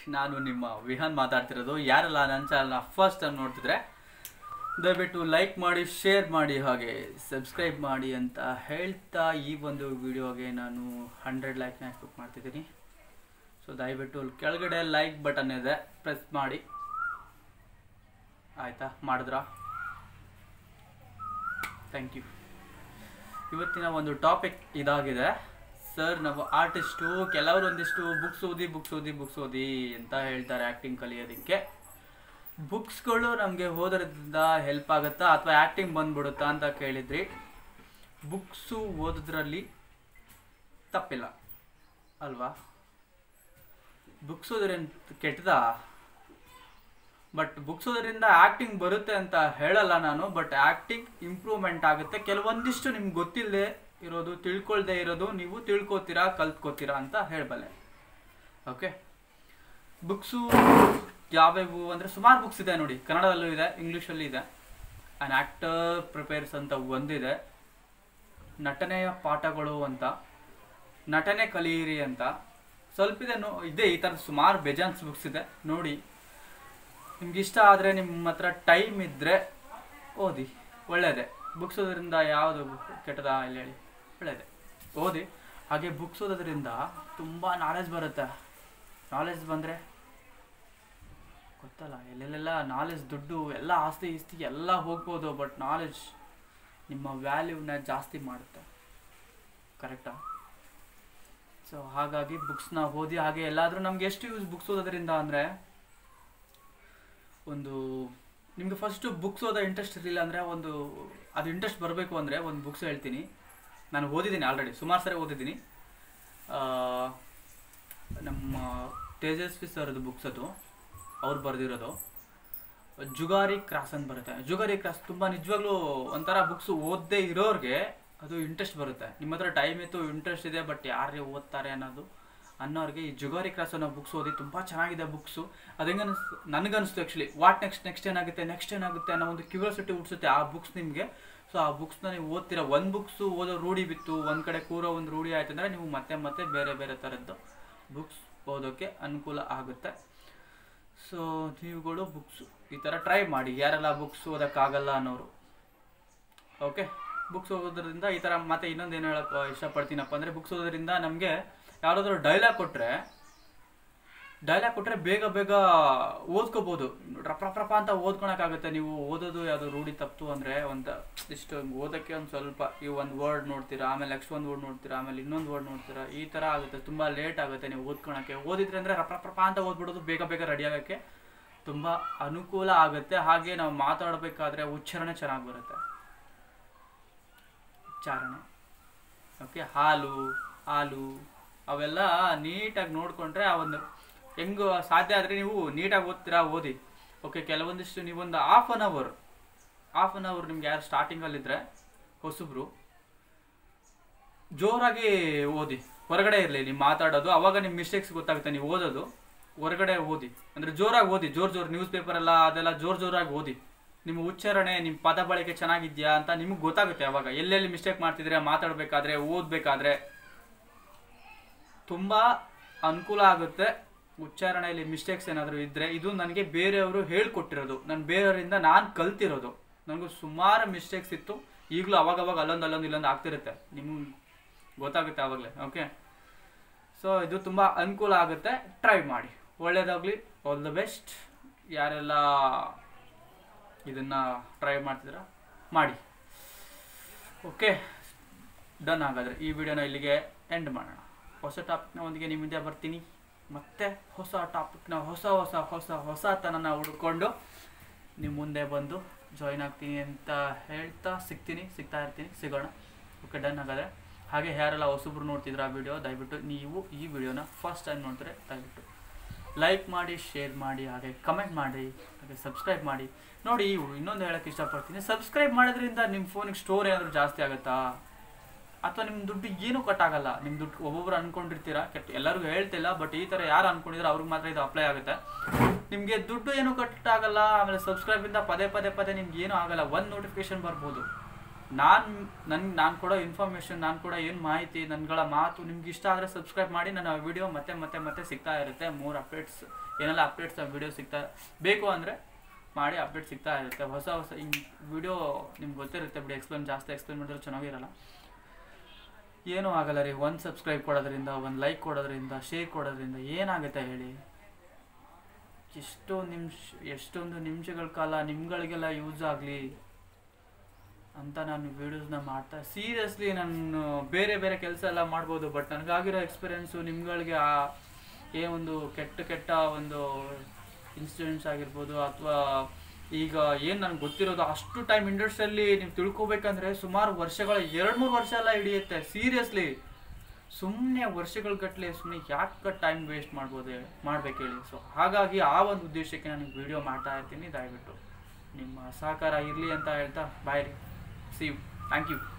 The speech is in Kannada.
ನಾನು ನಿಮ್ಮ ವಿಹಾನ್ ಮಾತಾಡ್ತಿರೋದು ಯಾರೆಲ್ಲ ನನ್ನ ಚಾನಲ್ನ ಫಸ್ಟ್ ಟೈಮ್ ನೋಡ್ತಿದ್ರೆ ದಯವಿಟ್ಟು ಲೈಕ್ ಮಾಡಿ ಶೇರ್ ಮಾಡಿ ಹಾಗೆ ಸಬ್ಸ್ಕ್ರೈಬ್ ಮಾಡಿ ಅಂತ ಹೇಳ್ತಾ ಈ ಒಂದು ವಿಡಿಯೋಗೆ ನಾನು ಹಂಡ್ರೆಡ್ ಲೈಕ್ನ ಎಕ್ಸ್ಪೆಕ್ಟ್ ಮಾಡ್ತಿದ್ದೀನಿ ಸೊ ದಯವಿಟ್ಟು ಅಲ್ಲಿ ಕೆಳಗಡೆ ಲೈಕ್ ಬಟನ್ ಇದೆ ಪ್ರೆಸ್ ಮಾಡಿ ಆಯಿತಾ ಮಾಡಿದ್ರಾ ಥ್ಯಾಂಕ್ ಯು ಇವತ್ತಿನ ಒಂದು ಟಾಪಿಕ್ ಇದಾಗಿದೆ ಸರ್ ನಾವು ಆರ್ಟಿಸ್ಟು ಕೆಲವರು ಒಂದಿಷ್ಟು ಬುಕ್ಸ್ ಓದಿ ಬುಕ್ಸ್ ಓದಿ ಬುಕ್ಸ್ ಓದಿ ಅಂತ ಹೇಳ್ತಾರೆ ಆ್ಯಕ್ಟಿಂಗ್ ಕಲಿಯೋದಕ್ಕೆ ಬುಕ್ಸ್ಗಳು ನಮಗೆ ಓದೋದ್ರಿಂದ ಹೆಲ್ಪ್ ಆಗುತ್ತಾ ಅಥವಾ ಆ್ಯಕ್ಟಿಂಗ್ ಬಂದ್ಬಿಡುತ್ತಾ ಅಂತ ಕೇಳಿದ್ರಿ ಬುಕ್ಸು ಓದೋದ್ರಲ್ಲಿ ತಪ್ಪಿಲ್ಲ ಅಲ್ವಾ ಬುಕ್ಸ್ ಓದ್ರೇನು ಕೆಟ್ಟದಾ ಬಟ್ ಬುಕ್ಸ್ ಓದೋದ್ರಿಂದ ಆ್ಯಕ್ಟಿಂಗ್ ಬರುತ್ತೆ ಅಂತ ಹೇಳಲ್ಲ ನಾನು ಬಟ್ ಆ್ಯಕ್ಟಿಂಗ್ ಇಂಪ್ರೂವ್ಮೆಂಟ್ ಆಗುತ್ತೆ ಕೆಲವೊಂದಿಷ್ಟು ನಿಮ್ಗೆ ಗೊತ್ತಿಲ್ಲದೆ ಇರೋದು ತಿಳ್ಕೊಳ್ದೆ ಇರೋದು ನೀವು ತಿಳ್ಕೊತೀರಾ ಕಲ್ತ್ಕೋತೀರಾ ಅಂತ ಹೇಳಬಲ್ಲೆ ಓಕೆ ಬುಕ್ಸು ಯಾವ್ಯಾವು ಅಂದರೆ ಸುಮಾರು ಬುಕ್ಸ್ ಇದೆ ನೋಡಿ ಕನ್ನಡದಲ್ಲೂ ಇದೆ ಇಂಗ್ಲೀಷಲ್ಲೂ ಇದೆ ಆ್ಯನ್ ಆ್ಯಕ್ಟರ್ ಪ್ರಿಪೇರ್ಸ್ ಅಂತ ಒಂದಿದೆ ನಟನೆಯ ಪಾಠಗಳು ಅಂತ ನಟನೆ ಕಲಿಯಿರಿ ಅಂತ ಸ್ವಲ್ಪ ಇದೆ ನೋ ಇದೆ ಈ ಥರದ ಸುಮಾರು ಬೆಜಾನ್ಸ್ ಬುಕ್ಸ್ ಇದೆ ನೋಡಿ ನಿಮ್ಗೆ ಇಷ್ಟ ಆದರೆ ನಿಮ್ಮ ಹತ್ರ ಟೈಮ್ ಇದ್ದರೆ ಓದಿ ಒಳ್ಳೆಯದೇ ಬುಕ್ಸ್ ಓದೋದ್ರಿಂದ ಯಾವುದು ಕೆಟ್ಟದ ಇಲ್ಲ ಹೇಳಿ ಒಳ್ಳೆಯದೇ ಓದಿ ಹಾಗೆ ಬುಕ್ಸ್ ಓದೋದ್ರಿಂದ ತುಂಬ ನಾಲೆಜ್ ಬರುತ್ತೆ ನಾಲೆಜ್ ಬಂದರೆ ಗೊತ್ತಲ್ಲ ಎಲ್ಲೆಲ್ಲೆಲ್ಲ ನಾಲೆಜ್ ದುಡ್ಡು ಎಲ್ಲ ಆಸ್ತಿ ಈಸ್ತಿ ಎಲ್ಲ ಹೋಗ್ಬೋದು ಬಟ್ ನಾಲೆಜ್ ನಿಮ್ಮ ವ್ಯಾಲ್ಯೂನ ಜಾಸ್ತಿ ಮಾಡುತ್ತೆ ಕರೆಕ್ಟಾ ಸೊ ಹಾಗಾಗಿ ಬುಕ್ಸ್ನ ಓದಿ ಹಾಗೆ ಎಲ್ಲಾದರೂ ನಮ್ಗೆ ಎಷ್ಟು ಯೂಸ್ ಬುಕ್ಸ್ ಓದೋದ್ರಿಂದ ಅಂದರೆ ಒಂದು ನಿಮಗೆ ಫಸ್ಟು ಬುಕ್ಸ್ ಓದೋ ಇಂಟ್ರೆಸ್ಟ್ ಇರಲಿಲ್ಲ ಅಂದರೆ ಒಂದು ಅದು ಇಂಟ್ರೆಸ್ಟ್ ಬರಬೇಕು ಅಂದರೆ ಒಂದು ಬುಕ್ಸ್ ಹೇಳ್ತೀನಿ ನಾನು ಓದಿದ್ದೀನಿ ಆಲ್ರೆಡಿ ಸುಮಾರು ಸರಿ ಓದಿದ್ದೀನಿ ಆ, ನಮ್ಮ ತೇಜಸ್ವಿ ಸರ್ದು ಬುಕ್ಸ್ ಅದು ಅವ್ರು ಬರೆದಿರೋದು ಜುಗಾರಿ ಕ್ರಾಸ್ ಅಂತ ಬರುತ್ತೆ ಜುಗಾರಿ ಕ್ರಾಸ್ ತುಂಬ ನಿಜವಾಗ್ಲೂ ಒಂಥರ ಬುಕ್ಸ್ ಓದದೇ ಇರೋರಿಗೆ ಅದು ಇಂಟ್ರೆಸ್ಟ್ ಬರುತ್ತೆ ನಿಮ್ಮ ಹತ್ರ ಟೈಮ್ ಇತ್ತು ಇಂಟ್ರೆಸ್ಟ್ ಇದೆ ಬಟ್ ಯಾರೇ ಓದ್ತಾರೆ ಅನ್ನೋದು ಅನ್ನೋರಿಗೆ ಈ ಜುಗಾರಿ ಕ್ರಾಸ್ ಅನ್ನೋ ಬುಕ್ಸ್ ಓದಿ ತುಂಬ ಚೆನ್ನಾಗಿದೆ ಬುಕ್ಸು ಅದು ಹೆಂಗೆ ಅನಿಸ್ತು ನನಗನ್ನಿಸ್ತು ಆ್ಯಕ್ಚುಲಿ ವಾಟ್ ನೆಕ್ಸ್ಟ್ ನೆಕ್ಸ್ಟ್ ಏನಾಗುತ್ತೆ ನೆಕ್ಸ್ಟ್ ಏನಾಗುತ್ತೆ ಅನ್ನೋ ಒಂದು ಕ್ಯೂರಿಯಾಸಿಟಿ ಹುಟ್ಟಿಸುತ್ತೆ ಆ ಬುಕ್ಸ್ ನಿಮಗೆ ಸೊ ಆ ಬುಕ್ಸ್ನ ನೀವು ಓದ್ತೀರಾ ಒಂದು ಬುಕ್ಸು ಓದೋ ರೂಢಿ ಬಿತ್ತು ಒಂದು ಕಡೆ ಕೂರೋ ಒಂದು ರೂಢಿ ಆಯ್ತು ಅಂದರೆ ನೀವು ಮತ್ತೆ ಮತ್ತೆ ಬೇರೆ ಬೇರೆ ಥರದ್ದು ಬುಕ್ಸ್ ಓದೋಕ್ಕೆ ಅನುಕೂಲ ಆಗುತ್ತೆ ಸೊ ನೀವುಗಳು ಬುಕ್ಸು ಈ ಥರ ಟ್ರೈ ಮಾಡಿ ಯಾರೆಲ್ಲ ಬುಕ್ಸ್ ಓದೋಕ್ಕಾಗಲ್ಲ ಅನ್ನೋರು ಓಕೆ ಬುಕ್ಸ್ ಓದೋದ್ರಿಂದ ಈ ಥರ ಮತ್ತೆ ಇನ್ನೊಂದು ಏನು ಹೇಳಕ್ಕೆ ಇಷ್ಟಪಡ್ತೀನಪ್ಪ ಅಂದರೆ ಬುಕ್ಸ್ ಓದೋದ್ರಿಂದ ನಮಗೆ ಯಾರಾದರೂ ಡೈಲಾಗ್ ಕೊಟ್ಟರೆ ಡೈಲಾಗ್ ಕೊಟ್ಟರೆ ಬೇಗ ಬೇಗ ಓದ್ಕೋಬೋದು ರಪ್ಪ ರಪ್ಪ ರಪ್ಪ ಅಂತ ಓದ್ಕೊಳಕ್ಕಾಗುತ್ತೆ ನೀವು ಓದೋದು ಯಾವುದು ರೂಢಿ ತಪ್ತು ಅಂದರೆ ಒಂದು ಇಷ್ಟು ಓದೋಕ್ಕೆ ಒಂದು ಸ್ವಲ್ಪ ಈ ಒಂದು ವರ್ಡ್ ನೋಡ್ತೀರಾ ಆಮೇಲೆ ನೆಕ್ಸ್ಟ್ ಒಂದು ವರ್ಡ್ ನೋಡ್ತೀರಾ ಆಮೇಲೆ ಇನ್ನೊಂದು ವರ್ಡ್ ನೋಡ್ತೀರಾ ಈ ಥರ ಆಗುತ್ತೆ ತುಂಬ ಲೇಟ್ ಆಗುತ್ತೆ ನೀವು ಓದ್ಕೊಳಕ್ಕೆ ಓದಿದ್ರೆ ಅಂದರೆ ರಪ್ಪ ರಪ್ಪ ರಪ್ಪ ಅಂತ ಓದ್ಬಿಡೋದು ಬೇಗ ಬೇಗ ರೆಡಿ ಆಗೋಕ್ಕೆ ತುಂಬ ಅನುಕೂಲ ಆಗುತ್ತೆ ಹಾಗೆ ನಾವು ಮಾತಾಡಬೇಕಾದ್ರೆ ಉಚ್ಚಾರಣೆ ಚೆನ್ನಾಗಿ ಬರುತ್ತೆ ಉಚ್ಚಾರಣೆ ಓಕೆ ಹಾಲು ಹಾಲು ಅವೆಲ್ಲ ನೀಟಾಗಿ ನೋಡಿಕೊಂಡ್ರೆ ಆ ಒಂದು ಹೆಂಗು ಸಾಧ್ಯ ಆದರೆ ನೀವು ನೀಟಾಗಿ ಓದ್ತೀರಾ ಓದಿ ಓಕೆ ಕೆಲವೊಂದಿಷ್ಟು ನೀವೊಂದು half an hour half an hour ನಿಮ್ಗೆ ಯಾರು ಸ್ಟಾರ್ಟಿಂಗಲ್ಲಿದ್ದರೆ ಹೊಸಬ್ರು ಜೋರಾಗಿ ಓದಿ ಹೊರಗಡೆ ಇರಲಿ ನೀವು ಮಾತಾಡೋದು ಅವಾಗ ನಿಮ್ಮ ಮಿಸ್ಟೇಕ್ಸ್ ಗೊತ್ತಾಗುತ್ತೆ ನೀವು ಓದೋದು ಹೊರಗಡೆ ಓದಿ ಅಂದರೆ ಜೋರಾಗಿ ಓದಿ ಜೋರು ಜೋರು ನ್ಯೂಸ್ ಪೇಪರ್ ಎಲ್ಲ ಅದೆಲ್ಲ ಜೋರು ಜೋರಾಗಿ ಓದಿ ನಿಮ್ಮ ಉಚ್ಚಾರಣೆ ನಿಮ್ಮ ಪದ ಬಳಕೆ ಚೆನ್ನಾಗಿದೆಯಾ ಅಂತ ನಿಮಗೆ ಗೊತ್ತಾಗುತ್ತೆ ಅವಾಗ ಎಲ್ಲೆಲ್ಲಿ ಮಿಸ್ಟೇಕ್ ಮಾಡ್ತಿದ್ರೆ ಮಾತಾಡಬೇಕಾದ್ರೆ ಓದಬೇಕಾದ್ರೆ ತುಂಬ ಅನುಕೂಲ ಆಗುತ್ತೆ ಉಚ್ಚಾರಣೆಯಲ್ಲಿ ಮಿಸ್ಟೇಕ್ಸ್ ಏನಾದರೂ ಇದ್ದರೆ ಇದು ನನಗೆ ಬೇರೆಯವರು ಹೇಳ್ಕೊಟ್ಟಿರೋದು ನಾನು ಬೇರೆಯವರಿಂದ ನಾನು ಕಲ್ತಿರೋದು ನನಗೂ ಸುಮಾರು ಮಿಸ್ಟೇಕ್ಸ್ ಇತ್ತು ಈಗಲೂ ಅವಾಗವಾಗ ಅಲ್ಲೊಂದು ಅಲ್ಲೊಂದು ಇಲ್ಲೊಂದು ಆಗ್ತಿರುತ್ತೆ ನಿಮಗೆ ಗೊತ್ತಾಗುತ್ತೆ ಆವಾಗಲೇ ಓಕೆ ಸೊ ಇದು ತುಂಬ ಅನುಕೂಲ ಆಗುತ್ತೆ ಟ್ರೈ ಮಾಡಿ ಒಳ್ಳೇದಾಗಲಿ ಆಲ್ ದ ಬೆಸ್ಟ್ ಯಾರೆಲ್ಲ ಇದನ್ನು ಟ್ರೈ ಮಾಡ್ತಿದ್ದೀರಾ ಮಾಡಿ ಓಕೆ ಡನ್ ಹಾಗಾದರೆ ಈ ವಿಡಿಯೋನ ಇಲ್ಲಿಗೆ ಎಂಡ್ ಮಾಡೋಣ ಹೊಸ ಟಾಪಿಕ್ನ ಒಂದಿಗೆ ನಿಮ್ಮ ಮುಂದೆ ಬರ್ತೀನಿ ಮತ್ತೆ ಹೊಸ ಟಾಪಿಕ್ನ ಹೊಸ ಹೊಸ ಹೊಸ ಹೊಸತನನ ಹುಡ್ಕೊಂಡು ನಿಮ್ಮ ಮುಂದೆ ಬಂದು ಜಾಯಿನ್ ಆಗ್ತೀನಿ ಅಂತ ಹೇಳ್ತಾ ಸಿಗ್ತೀನಿ ಸಿಗ್ತಾ ಇರ್ತೀನಿ ಸಿಗೋಣ ಓಕೆ ಡನ್ ಹಾಗಾದರೆ ಹಾಗೆ ಯಾರೆಲ್ಲ ಹೊಸಬ್ರು ನೋಡ್ತಿದ್ರ ಆ ವಿಡಿಯೋ ದಯವಿಟ್ಟು ನೀವು ಈ ವಿಡಿಯೋನ ಫಸ್ಟ್ ಟೈಮ್ ನೋಡಿದ್ರೆ ದಯವಿಟ್ಟು ಲೈಕ್ ಮಾಡಿ ಶೇರ್ ಮಾಡಿ ಹಾಗೆ ಕಮೆಂಟ್ ಮಾಡಿ ಹಾಗೆ ಸಬ್ಸ್ಕ್ರೈಬ್ ಮಾಡಿ ನೋಡಿ ಇನ್ನೊಂದು ಹೇಳಕ್ಕೆ ಇಷ್ಟಪಡ್ತೀನಿ ಸಬ್ಸ್ಕ್ರೈಬ್ ಮಾಡೋದ್ರಿಂದ ನಿಮ್ಮ ಫೋನಿಗೆ ಸ್ಟೋರ್ ಏನಾದರೂ ಜಾಸ್ತಿ ಆಗುತ್ತಾ ಅಥವಾ ನಿಮ್ಮ ದುಡ್ಡು ಏನೂ ಕಟ್ಟಾಗಲ್ಲ ನಿಮ್ಮ ದುಡ್ಡು ಒಬ್ಬೊಬ್ರು ಅನ್ಕೊಂಡಿರ್ತೀರಾ ಕೆಟ್ಟ ಎಲ್ಲರಿಗೂ ಹೇಳ್ತಿಲ್ಲ ಬಟ್ ಈ ಥರ ಯಾರು ಅನ್ಕೊಂಡಿದ್ರೆ ಅವ್ರಿಗೆ ಮಾತ್ರ ಇದು ಅಪ್ಲೈ ಆಗುತ್ತೆ ನಿಮಗೆ ದುಡ್ಡು ಏನೂ ಕಟ್ಟಾಗಲ್ಲ ಆಮೇಲೆ ಸಬ್ಸ್ಕ್ರೈಬಿಂದ ಪದೇ ಪದೇ ಪದೇ ನಿಮ್ಗೆ ಏನೂ ಆಗಲ್ಲ ಒಂದು ನೋಟಿಫಿಕೇಶನ್ ಬರ್ಬೋದು ನಾನು ನನ್ಗೆ ನಾನು ಕೊಡೋ ಇನ್ಫಾರ್ಮೇಷನ್ ನಾನು ಕೊಡೋ ಏನು ಮಾಹಿತಿ ನನ್ಗಳ ಮಾತು ನಿಮ್ಗೆ ಇಷ್ಟ ಆದರೆ ಸಬ್ಸ್ಕ್ರೈಬ್ ಮಾಡಿ ನನ್ನ ವಿಡಿಯೋ ಮತ್ತೆ ಮತ್ತೆ ಮತ್ತೆ ಸಿಗ್ತಾ ಇರುತ್ತೆ ಮೂರು ಅಪ್ಡೇಟ್ಸ್ ಏನೆಲ್ಲ ಅಪ್ಡೇಟ್ಸ್ ವಿಡಿಯೋ ಸಿಗ್ತಾ ಬೇಕು ಅಂದರೆ ಮಾಡಿ ಅಪ್ಡೇಟ್ ಸಿಗ್ತಾ ಇರುತ್ತೆ ಹೊಸ ಹೊಸ ಹಿಂಗೆ ವಿಡಿಯೋ ನಿಮ್ಗೆ ಗೊತ್ತಿರುತ್ತೆ ಬಿಡಿ ಎಕ್ಸ್ಪ್ಲೇನ್ ಜಾಸ್ತಿ ಎಕ್ಸ್ಪ್ಲೇನ್ ಮಾಡಿದ್ರೆ ಚೆನ್ನಾಗಿರಲ್ಲ ಏನೂ ಆಗಲ್ಲ ರೀ ಒಂದು ಸಬ್ಸ್ಕ್ರೈಬ್ ಕೊಡೋದ್ರಿಂದ ಒಂದು ಲೈಕ್ ಕೊಡೋದ್ರಿಂದ ಶೇರ್ ಕೊಡೋದ್ರಿಂದ ಏನಾಗುತ್ತೆ ಹೇಳಿ ಎಷ್ಟೋ ನಿಮಿಷ ಎಷ್ಟೊಂದು ನಿಮಿಷಗಳ ಕಾಲ ನಿಮ್ಗಳಿಗೆಲ್ಲ ಯೂಸ್ ಆಗಲಿ ಅಂತ ನಾನು ವೀಡಿಯೋಸ್ನ ಮಾಡ್ತಾ ಸೀರಿಯಸ್ಲಿ ನಾನು ಬೇರೆ ಬೇರೆ ಕೆಲಸ ಎಲ್ಲ ಮಾಡ್ಬೋದು ಬಟ್ ನನಗಾಗಿರೋ ಎಕ್ಸ್ಪೀರಿಯೆನ್ಸು ನಿಮ್ಗಳಿಗೆ ಆ ಏ ಒಂದು ಕೆಟ್ಟ ಕೆಟ್ಟ ಒಂದು ಇನ್ಸಿಡೆಂಟ್ಸ್ ಆಗಿರ್ಬೋದು ಅಥವಾ ಈಗ ಏನು ನನಗೆ ಗೊತ್ತಿರೋದು ಅಷ್ಟು ಟೈಮ್ ಇಂಡಸ್ಟ್ರಿಯಲ್ಲಿ ನೀವು ತಿಳ್ಕೊಬೇಕಂದ್ರೆ ಸುಮಾರು ವರ್ಷಗಳ ಎರಡು ಮೂರು ವರ್ಷ ಎಲ್ಲ ಹಿಡಿಯುತ್ತೆ ಸೀರಿಯಸ್ಲಿ ಸುಮ್ಮನೆ ವರ್ಷಗಳ ಗಟ್ಟಲೆ ಸುಮ್ಮನೆ ಯಾಕೆ ಟೈಮ್ ವೇಸ್ಟ್ ಮಾಡ್ಬೋದು ಮಾಡ್ಬೇಕು ಹೇಳಿ ಸೊ ಹಾಗಾಗಿ ಆ ಒಂದು ಉದ್ದೇಶಕ್ಕೆ ನಾನು ವಿಡಿಯೋ ಮಾಡ್ತಾ ಇರ್ತೀನಿ ದಯವಿಟ್ಟು ನಿಮ್ಮ ಸಹಕಾರ ಇರಲಿ ಅಂತ ಹೇಳ್ತಾ ಬಾಯ್ ರೀ ಸಿ ಯು ಥ್ಯಾಂಕ್ ಯು